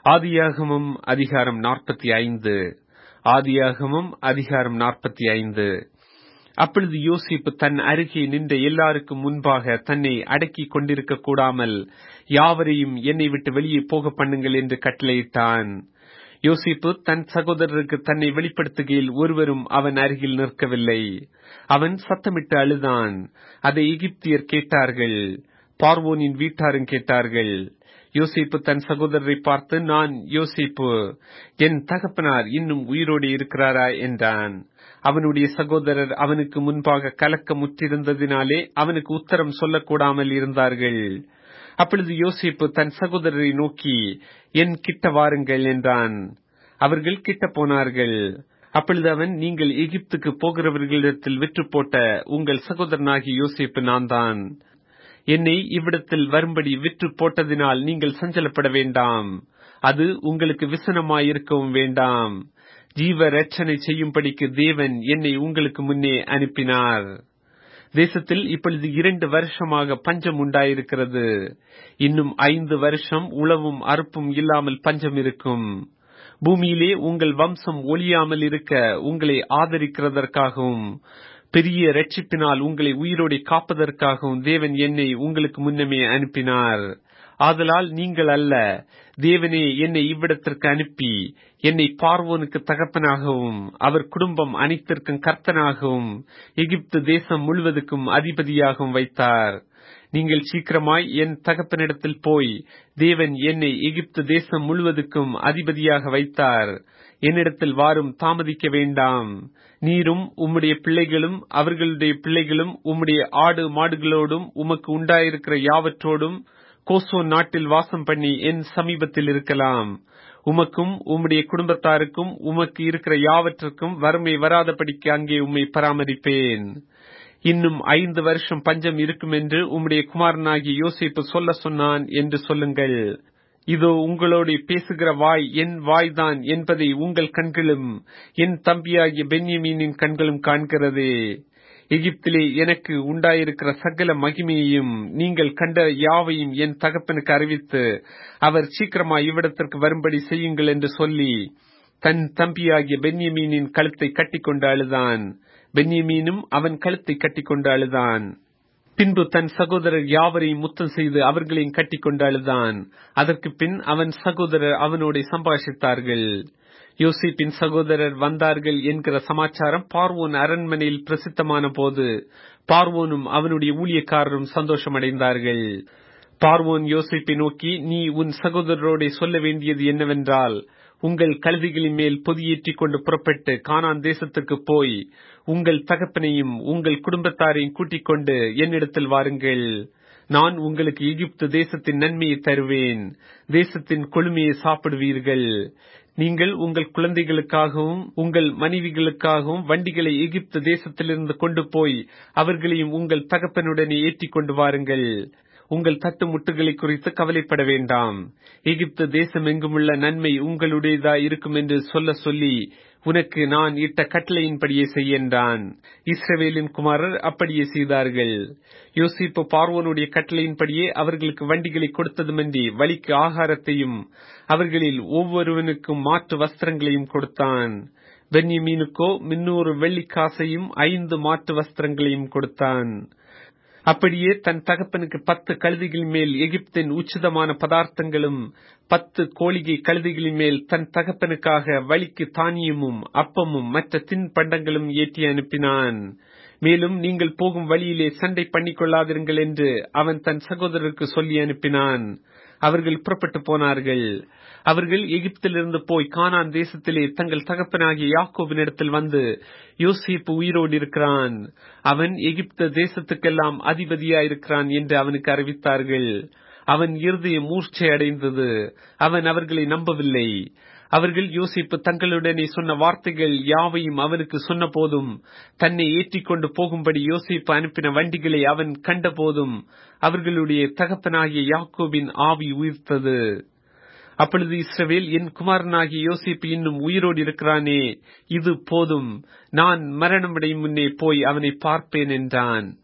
ஆதியாகமம் அதிகாரம் நாற்பத்தி ஐந்து ஆதியாகமம் அதிகாரம் நாற்பத்தி ஐந்து அப்பொழுது யோசிப்பு தன் அருகே நின்ற எல்லாருக்கும் முன்பாக தன்னை அடக்கிக் கொண்டிருக்க கூடாமல் யாவரையும் என்னை விட்டு வெளியே போக பண்ணுங்கள் என்று கட்டளையிட்டான் யோசிப்பு தன் சகோதரருக்கு தன்னை வெளிப்படுத்துகையில் ஒருவரும் அவன் அருகில் நிற்கவில்லை அவன் சத்தமிட்டு அழுதான் அதை எகிப்தியர் கேட்டார்கள் பார்வோனின் வீட்டாரும் கேட்டார்கள் யோசிப்பு தன் சகோதரரை பார்த்து நான் யோசிப்பு என் தகப்பனார் இன்னும் உயிரோடு இருக்கிறாரா என்றான் அவனுடைய சகோதரர் அவனுக்கு முன்பாக கலக்க முற்றிருந்ததினாலே அவனுக்கு உத்தரம் சொல்லக்கூடாமல் இருந்தார்கள் அப்பொழுது யோசிப்பு தன் சகோதரரை நோக்கி என் கிட்ட வாருங்கள் என்றான் அவர்கள் கிட்ட போனார்கள் அப்பொழுது அவன் நீங்கள் எகிப்துக்கு போகிறவர்களிடத்தில் விற்று போட்ட உங்கள் சகோதரனாகி யோசிப்பு நான் தான் என்னை இவ்விடத்தில் வரும்படி விற்று போட்டதினால் நீங்கள் சஞ்சலப்பட வேண்டாம் அது உங்களுக்கு விசனமாயிருக்கவும் வேண்டாம் ஜீவ ரட்சனை செய்யும்படிக்கு தேவன் என்னை உங்களுக்கு முன்னே அனுப்பினார் தேசத்தில் இப்பொழுது இரண்டு வருஷமாக பஞ்சம் உண்டாயிருக்கிறது இன்னும் ஐந்து வருஷம் உழவும் அறுப்பும் இல்லாமல் பஞ்சம் இருக்கும் பூமியிலே உங்கள் வம்சம் ஒளியாமல் இருக்க உங்களை ஆதரிக்கிறதற்காகவும் பெரிய ரட்சிப்பினால் உங்களை உயிரோடு காப்பதற்காகவும் தேவன் என்னை உங்களுக்கு முன்னமே அனுப்பினார் ஆதலால் நீங்கள் அல்ல தேவனே என்னை இவ்விடத்திற்கு அனுப்பி என்னை பார்வோனுக்கு தகப்பனாகவும் அவர் குடும்பம் அனைத்திற்கும் கர்த்தனாகவும் எகிப்து தேசம் முழுவதுக்கும் அதிபதியாகவும் வைத்தார் நீங்கள் சீக்கிரமாய் என் தகப்பனிடத்தில் போய் தேவன் என்னை எகிப்து தேசம் முழுவதுக்கும் அதிபதியாக வைத்தார் என்னிடத்தில் வாரும் தாமதிக்க வேண்டாம் நீரும் உம்முடைய பிள்ளைகளும் அவர்களுடைய பிள்ளைகளும் உம்முடைய ஆடு மாடுகளோடும் உமக்கு உண்டாயிருக்கிற யாவற்றோடும் கோசோ நாட்டில் வாசம் பண்ணி என் சமீபத்தில் இருக்கலாம் உமக்கும் உம்முடைய குடும்பத்தாருக்கும் உமக்கு இருக்கிற யாவற்றுக்கும் வறுமை வராதபடிக்கு அங்கே உம்மை பராமரிப்பேன் இன்னும் ஐந்து வருஷம் பஞ்சம் இருக்கும் என்று உம்முடைய குமாரனாகி யோசிப்பு சொல்ல சொன்னான் என்று சொல்லுங்கள் இதோ உங்களோடு பேசுகிற வாய் என் வாய்தான் என்பதை உங்கள் கண்களும் என் தம்பியாகிய பென்யமீனின் கண்களும் காண்கிறதே எகிப்திலே எனக்கு உண்டாயிருக்கிற சகல மகிமையையும் நீங்கள் கண்ட யாவையும் என் தகப்பனுக்கு அறிவித்து அவர் சீக்கிரமாய் இவ்விடத்திற்கு வரும்படி செய்யுங்கள் என்று சொல்லி தன் தம்பியாகிய பென்யமீனின் கழுத்தை கட்டிக்கொண்டு அழுதான் பென்யமீனும் அவன் கழுத்தை கட்டிக்கொண்டு அழுதான் பின்பு தன் சகோதரர் யாவரையும் முத்தம் செய்து அவர்களையும் கட்டிக்கொண்டு அழுதான் அதற்கு பின் அவன் சகோதரர் அவனோட சம்பாஷித்தார்கள் யோசிப்பின் சகோதரர் வந்தார்கள் என்கிற சமாச்சாரம் பார்வோன் அரண்மனையில் பிரசித்தமான போது பார்வோனும் அவனுடைய ஊழியக்காரரும் சந்தோஷமடைந்தார்கள் பார்வோன் யோசிப்பை நோக்கி நீ உன் சகோதரரோட சொல்ல வேண்டியது என்னவென்றால் உங்கள் கழுதிகளின் மேல் பொதியேற்றிக் கொண்டு புறப்பட்டு கானான் தேசத்துக்கு போய் உங்கள் தகப்பனையும் உங்கள் குடும்பத்தாரையும் கூட்டிக் கொண்டு என்னிடத்தில் வாருங்கள் நான் உங்களுக்கு எகிப்து தேசத்தின் நன்மையை தருவேன் தேசத்தின் கொழுமையை சாப்பிடுவீர்கள் நீங்கள் உங்கள் குழந்தைகளுக்காகவும் உங்கள் மனைவிகளுக்காகவும் வண்டிகளை எகிப்து தேசத்திலிருந்து கொண்டு போய் அவர்களையும் உங்கள் தகப்பனுடனே ஏற்றிக் கொண்டு வாருங்கள் உங்கள் தட்டு முட்டுகளை குறித்து கவலைப்பட வேண்டாம் எகிப்து தேசம் எங்குமுள்ள நன்மை உங்களுடையதா இருக்கும் என்று சொல்ல சொல்லி உனக்கு நான் இட்ட கட்டளையின்படியே செய்யன்றான் இஸ்ரவேலின் குமாரர் அப்படியே செய்தார்கள் யோசிப்பு பார்வோனுடைய கட்டளையின்படியே அவர்களுக்கு வண்டிகளை கொடுத்ததுமன்றி வழிக்கு ஆகாரத்தையும் அவர்களில் ஒவ்வொருவனுக்கும் மாற்று வஸ்திரங்களையும் கொடுத்தான் பென்யமீனுக்கோ முன்னூறு வெள்ளிக்காசையும் ஐந்து மாற்று வஸ்திரங்களையும் கொடுத்தான் அப்படியே தன் தகப்பனுக்கு பத்து கழுதிகள் மேல் எகிப்தின் உச்சிதமான பதார்த்தங்களும் பத்து கோழிகை கழுதிகளின் மேல் தன் தகப்பனுக்காக வழிக்கு தானியமும் அப்பமும் மற்ற தின்பண்டங்களும் ஏற்றி அனுப்பினான் மேலும் நீங்கள் போகும் வழியிலே சண்டை பண்ணிக் கொள்ளாதிருங்கள் என்று அவன் தன் சகோதரருக்கு சொல்லி அனுப்பினான் அவர்கள் புறப்பட்டு போனார்கள் அவர்கள் எகிப்திலிருந்து போய் கானான் தேசத்திலே தங்கள் தகப்பனாகிய யாக்கோவினிடத்தில் வந்து யோசிப்பு உயிரோடு இருக்கிறான் அவன் எகிப்து தேசத்துக்கெல்லாம் அதிபதியாயிருக்கிறான் என்று அவனுக்கு அறிவித்தார்கள் அவன் இருதயம் மூர்ச்சை அடைந்தது அவன் அவர்களை நம்பவில்லை அவர்கள் யோசிப்பு தங்களுடனே சொன்ன வார்த்தைகள் யாவையும் அவனுக்கு சொன்ன போதும் தன்னை ஏற்றிக்கொண்டு போகும்படி யோசிப்பு அனுப்பின வண்டிகளை அவன் கண்ட போதும் அவர்களுடைய தகப்பனாகிய யாக்கோபின் ஆவி உயிர்த்தது அப்பொழுது இஸ்ரவேல் என் குமாரனாகிய யோசிப்பு இன்னும் உயிரோடு இருக்கிறானே இது போதும் நான் மரணமடையும் முன்னே போய் அவனை பார்ப்பேன் என்றான்